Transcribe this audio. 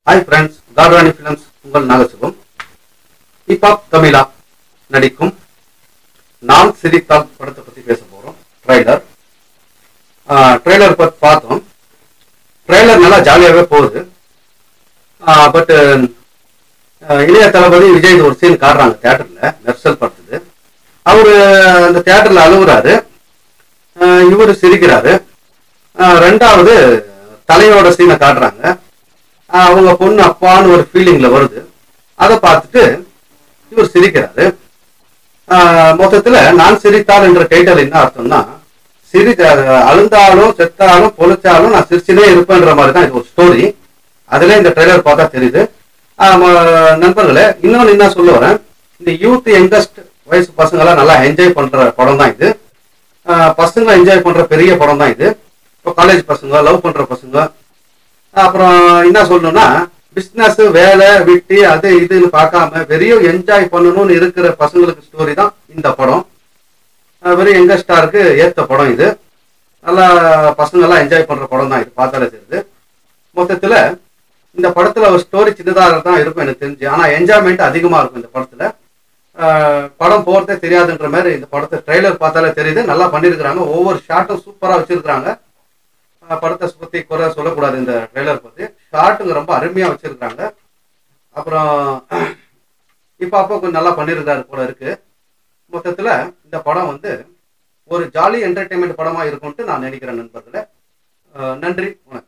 hi friends கார்டானி films உங்கள் நாகசுகம் hip hop தமிழா நடிக்கும் நான் சிரித்தால் படத்தை பற்றி பேச போகிறோம் ட்ரைலர் ட்ரெய்லர் பற்றி பார்த்தோம் ட்ரெய்லர் நல்லா ஜாலியாகவே போகுது பட் இளைய தளபதி விஜய் ஒரு சீன் காட்டுறாங்க தேட்டரில் மெர்சல் படுத்துது அவரு அந்த தேட்டரில் அழுகுறாரு இவர் சிரிக்கிறாரு ஆஹ் ரெண்டாவது தலையோட சீனை காட்டுறாங்க ஆஹ் அவங்க பொண்ணு அப்பான்னு ஒரு ஃபீலிங்ல வருது அதை பார்த்துட்டு இவர் சிரிக்கிறாரு ஆஹ் மொத்தத்துல நான் சிரித்தால் என்ற டைட்டில் என்ன அர்த்தம்னா சிரி அழுந்தாலும் செத்தாலும் பொழைச்சாலும் நான் சிரிச்சுனே இருப்பேன்ற மாதிரி தான் இது ஒரு ஸ்டோரி அதுல இந்த ட்ரெய்லர் பார்த்தா தெரியுது ஆஹ் ம- நண்பர்களே இன்னொன்னு என்ன சொல்ல வரேன் இந்த யூத் யங்கஸ்ட் வயசு பசங்களாம் நல்லா என்ஜாய் பண்ற படம் தான் இது ஆஹ் பசங்க என்ஜாய் பண்ற பெரிய படம் தான் இது இப்போ காலேஜ் பசங்க லவ் பண்ற பசங்க அப்புறம் என்ன சொல்லணும்னா பிஸ்னஸ் வேலை விட்டு அது இதுன்னு பார்க்காம வெறும் என்ஜாய் பண்ணணும்னு இருக்கிற பசங்களுக்கு ஸ்டோரி தான் இந்த படம் ஆஹ் வெறும் யங்கஸ்டாருக்கு ஏத்த படம் இது நல்லா பசங்க எல்லாம் என்ஜாய் பண்ற படம் தான் இது பார்த்தாலே தெரியுது மொத்தத்துல இந்த படத்துல ஒரு ஸ்டோரி சின்னதாக தான் இருக்கும் எனக்கு தெரிஞ்சு ஆனா என்ஜாய்மெண்ட் அதிகமா இருக்கும் இந்த படத்துல ஆஹ் படம் போறதே தெரியாதுன்ற மாதிரி இந்த படத்தை ட்ரெய்லர் பார்த்தாலே தெரியுது நல்லா பண்ணியிருக்கிறாங்க ஒவ்வொரு ஷாட்டும் சூப்பரா வச்சிருக்கிறாங்க ஆஹ் படத்தை பத்தி குறை சொல்லக்கூடாது இந்த ட்ரெய்லர் பத்தி ஷாட்டுங்க ரொம்ப அருமையா வச்சிருக்கிறாங்க அப்புறம் இப்போ அப்போ கொஞ்சம் நல்லா பண்ணியிருக்காரு போல இருக்கு மொத்தத்துல இந்த படம் வந்து ஒரு ஜாலி என்டர்டைன்மெண்ட் படமா இருக்கும்ட்டு நான் நினைக்கிறேன் நண்பர்களே ஆஹ் நன்றி வணக்கம்